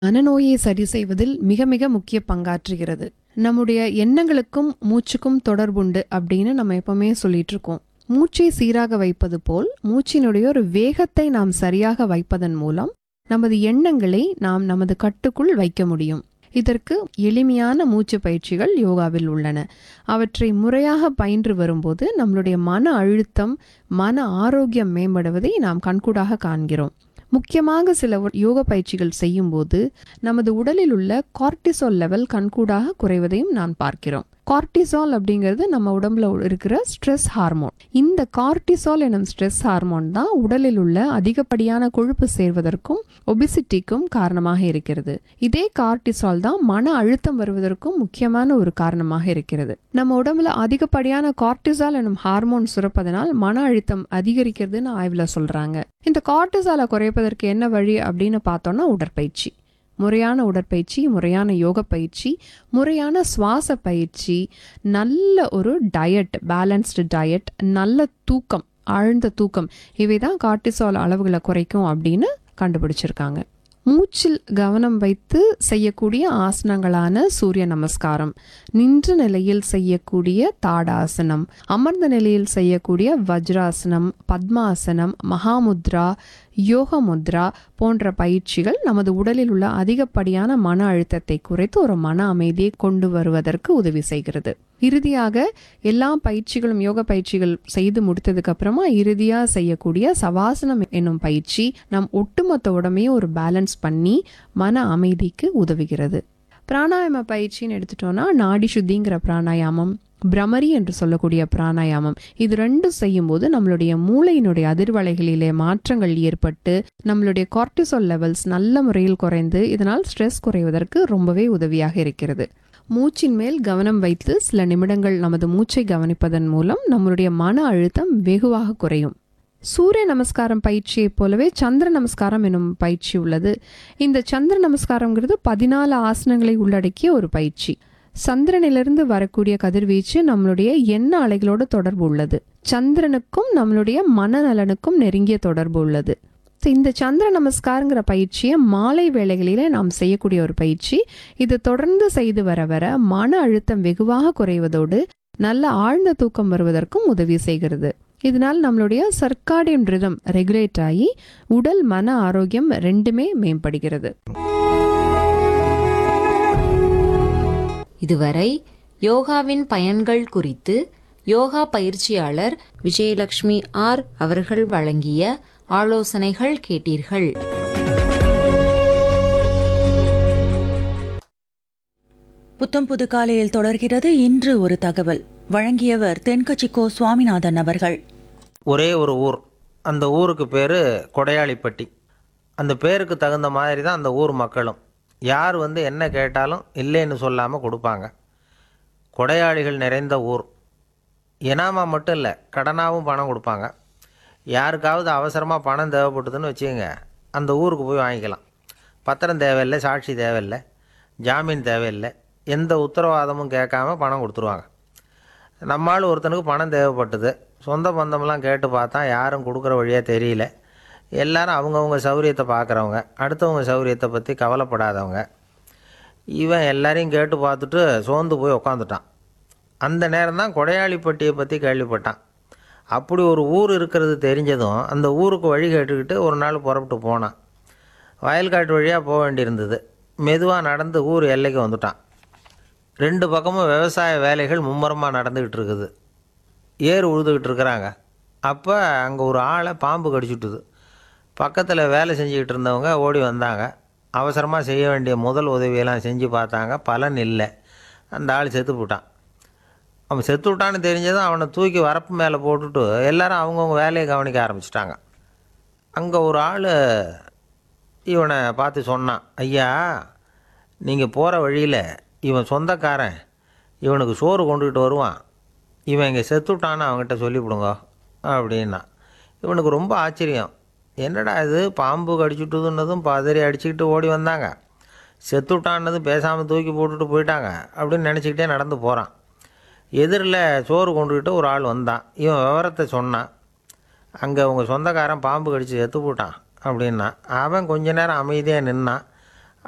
மனநோயை சரி செய்வதில் மிக மிக முக்கிய பங்காற்றுகிறது நம்முடைய எண்ணங்களுக்கும் மூச்சுக்கும் தொடர்புண்டு அப்படின்னு நம்ம எப்பவுமே சொல்லிட்டு இருக்கோம் மூச்சை சீராக வைப்பது போல் மூச்சினுடைய ஒரு வேகத்தை நாம் சரியாக வைப்பதன் மூலம் நமது எண்ணங்களை நாம் நமது கட்டுக்குள் வைக்க முடியும் இதற்கு எளிமையான மூச்சு பயிற்சிகள் யோகாவில் உள்ளன அவற்றை முறையாக பயின்று வரும்போது நம்மளுடைய மன அழுத்தம் மன ஆரோக்கியம் மேம்படுவதை நாம் கண்கூடாக காண்கிறோம் முக்கியமாக சில உ- யோக பயிற்சிகள் செய்யும்போது நமது உடலில் உள்ள கார்டிசால் லெவல் கண்கூடாக குறைவதையும் நான் பார்க்கிறோம் கார்டிசால் அப்படிங்கிறது நம்ம உடம்புல உ- இருக்கிற ஸ்ட்ரெஸ் ஹார்மோன் இந்த கார்டிசால் எனும் ஸ்ட்ரெஸ் ஹார்மோன் தான் உடலில் உள்ள அதிகப்படியான கொழுப்பு சேர்வதற்கும் ஒபிசிட்டிக்கும் காரணமாக இருக்கிறது இதே கார்டிசால் தான் மன அழுத்தம் வருவதற்கும் முக்கியமான ஒரு காரணமாக இருக்கிறது நம்ம உடம்புல அதிகப்படியான கார்டிசால் எனும் ஹார்மோன் சுரப்பதனால் மன அழுத்தம் அதிகரிக்கிறதுன்னு ஆய்வுல சொல்றாங்க இந்த கார்டிசாலை குறைப்பதற்கு என்ன வழி அப்படின்னு பார்த்தோம்னா உடற்பயிற்சி முறையான உடற்பயிற்சி முறையான யோக பயிற்சி முறையான சுவாச பயிற்சி நல்ல ஒரு டயட் பேலன்ஸ்டு டயட் நல்ல தூக்கம் ஆழ்ந்த தூக்கம் இவை தான் கார்டிசால் அளவுகளை குறைக்கும் அப்படின்னு கண்டுபிடிச்சிருக்காங்க மூச்சில் கவனம் வைத்து செய்யக்கூடிய ஆசனங்களான சூரிய நமஸ்காரம் நின்ற நிலையில் செய்யக்கூடிய தாடாசனம் அமர்ந்த நிலையில் செய்யக்கூடிய வஜ்ராசனம் பத்மாசனம் மகாமுத்ரா யோக முத்ரா போன்ற பயிற்சிகள் நமது உடலில் உள்ள அதிகப்படியான மன அழுத்தத்தை குறைத்து ஒரு மன அமைதியை கொண்டு வருவதற்கு உதவி செய்கிறது இறுதியாக எல்லா பயிற்சிகளும் யோக பயிற்சிகள் செய்து முடித்ததுக்கு அப்புறமா இறுதியா செய்யக்கூடிய சவாசனம் என்னும் பயிற்சி நம் ஒட்டுமொத்த உடம்பையும் ஒரு பேலன்ஸ் பண்ணி மன அமைதிக்கு உதவுகிறது பிராணாயாம பயிற்சின்னு எடுத்துட்டோம்னா நாடி சுத்திங்கிற பிராணாயாமம் பிரமரி என்று சொல்லக்கூடிய பிராணாயாமம் இது ரெண்டும் செய்யும்போது நம்மளுடைய மூளையினுடைய அதிர்வலைகளிலே மாற்றங்கள் ஏற்பட்டு நம்மளுடைய கார்டிசால் லெவல்ஸ் நல்ல முறையில் குறைந்து இதனால் ஸ்ட்ரெஸ் குறைவதற்கு ரொம்பவே உதவியாக இருக்கிறது மூச்சின் மேல் கவனம் வைத்து சில நிமிடங்கள் நமது மூச்சை கவனிப்பதன் மூலம் நம்மளுடைய மன அழுத்தம் வெகுவாக குறையும் சூரிய நமஸ்காரம் பயிற்சியைப் போலவே சந்திர நமஸ்காரம் எனும் பயிற்சி உள்ளது இந்த சந்திர நமஸ்காரங்கிறது பதினாலு ஆசனங்களை உள்ளடக்கிய ஒரு பயிற்சி சந்திரனிலிருந்து வரக்கூடிய கதிர்வீச்சு நம்மளுடைய எண்ண அலைகளோடு தொடர்பு உள்ளது சந்திரனுக்கும் நம்மளுடைய மனநலனுக்கும் நெருங்கிய தொடர்பு உள்ளது So, இந்த சந்திர நமஸ்காரங்கிற பயிற்சியை மாலை வேளைகளிலே நாம் செய்யக்கூடிய ஒரு பயிற்சி இது தொடர்ந்து செய்து வர வர மன அழுத்தம் வெகுவாக குறைவதோடு நல்ல ஆழ்ந்த தூக்கம் வருவதற்கும் உதவி செய்கிறது இதனால் நம்மளுடைய சர்க்காடியன் ரிதம் ரெகுலேட் ஆகி உடல் மன ஆரோக்கியம் ரெண்டுமே மேம்படுகிறது இதுவரை யோகாவின் பயன்கள் குறித்து யோகா பயிற்சியாளர் விஜயலட்சுமி ஆர் அவர்கள் வழங்கிய ஆலோசனைகள் கேட்டீர்கள் புத்தம் புது காலையில் தொடர்கிறது இன்று ஒரு தகவல் வழங்கியவர் தென்கட்சிக்கோ சுவாமிநாதன் அவர்கள் ஒரே ஒரு ஊர் அந்த ஊருக்கு பேர் கொடையாளிப்பட்டி அந்த பேருக்கு தகுந்த மாதிரி தான் அந்த ஊர் மக்களும் யார் வந்து என்ன கேட்டாலும் இல்லைன்னு சொல்லாமல் கொடுப்பாங்க கொடையாளிகள் நிறைந்த ஊர் இனாமா மட்டும் இல்லை கடனாகவும் பணம் கொடுப்பாங்க யாருக்காவது அவசரமாக பணம் தேவைப்பட்டதுன்னு வச்சுக்கோங்க அந்த ஊருக்கு போய் வாங்கிக்கலாம் பத்திரம் தேவையில்லை சாட்சி தேவையில்லை ஜாமீன் தேவையில்லை எந்த உத்தரவாதமும் கேட்காம பணம் கொடுத்துருவாங்க நம்மால் ஒருத்தனுக்கு பணம் தேவைப்பட்டது சொந்த பந்தம்லாம் கேட்டு பார்த்தா யாரும் கொடுக்குற வழியாக தெரியல எல்லாரும் அவங்கவுங்க சௌரியத்தை பார்க்குறவங்க அடுத்தவங்க சௌரியத்தை பற்றி கவலைப்படாதவங்க இவன் எல்லாரையும் கேட்டு பார்த்துட்டு சோர்ந்து போய் உக்காந்துட்டான் அந்த நேரம் தான் கொடையாளிப்பட்டியை பற்றி கேள்விப்பட்டான் அப்படி ஒரு ஊர் இருக்கிறது தெரிஞ்சதும் அந்த ஊருக்கு வழி கேட்டுக்கிட்டு ஒரு நாள் புறப்பட்டு போனான் வயல்காட்டு வழியாக போக வேண்டியிருந்தது மெதுவாக நடந்து ஊர் எல்லைக்கு வந்துட்டான் ரெண்டு பக்கமும் விவசாய வேலைகள் மும்முரமாக நடந்துக்கிட்டு இருக்குது ஏர் உழுதுகிட்டு இருக்கிறாங்க அப்போ அங்கே ஒரு ஆளை பாம்பு கடிச்சுட்டுது பக்கத்தில் வேலை செஞ்சுக்கிட்டு இருந்தவங்க ஓடி வந்தாங்க அவசரமாக செய்ய வேண்டிய முதல் உதவியெல்லாம் செஞ்சு பார்த்தாங்க பலன் இல்லை அந்த ஆள் செத்து போட்டான் அவன் செத்து விட்டான்னு தெரிஞ்சதும் அவனை தூக்கி வரப்பு மேலே போட்டுட்டு எல்லாரும் அவங்கவுங்க வேலையை கவனிக்க ஆரம்பிச்சிட்டாங்க அங்கே ஒரு ஆள் இவனை பார்த்து சொன்னான் ஐயா நீங்கள் போகிற வழியில் இவன் சொந்தக்காரன் இவனுக்கு சோறு கொண்டுக்கிட்டு வருவான் இவன் இங்கே செத்துட்டான்னு அவங்ககிட்ட சொல்லிவிடுங்க அப்படின்னா இவனுக்கு ரொம்ப ஆச்சரியம் என்னடா இது பாம்பு கடிச்சுட்டுதுன்னதும் பதறி அடிச்சுக்கிட்டு ஓடி வந்தாங்க செத்துட்டான்னதும் பேசாமல் தூக்கி போட்டுட்டு போயிட்டாங்க அப்படின்னு நினச்சிக்கிட்டே நடந்து போகிறான் எதிரில் சோறு கொண்டுக்கிட்டு ஒரு ஆள் வந்தான் இவன் விவரத்தை சொன்னான் அங்கே உங்கள் சொந்தக்காரன் பாம்பு கடிச்சு செத்து போட்டான் அப்படின்னா அவன் கொஞ்ச நேரம் அமைதியாக நின்னான்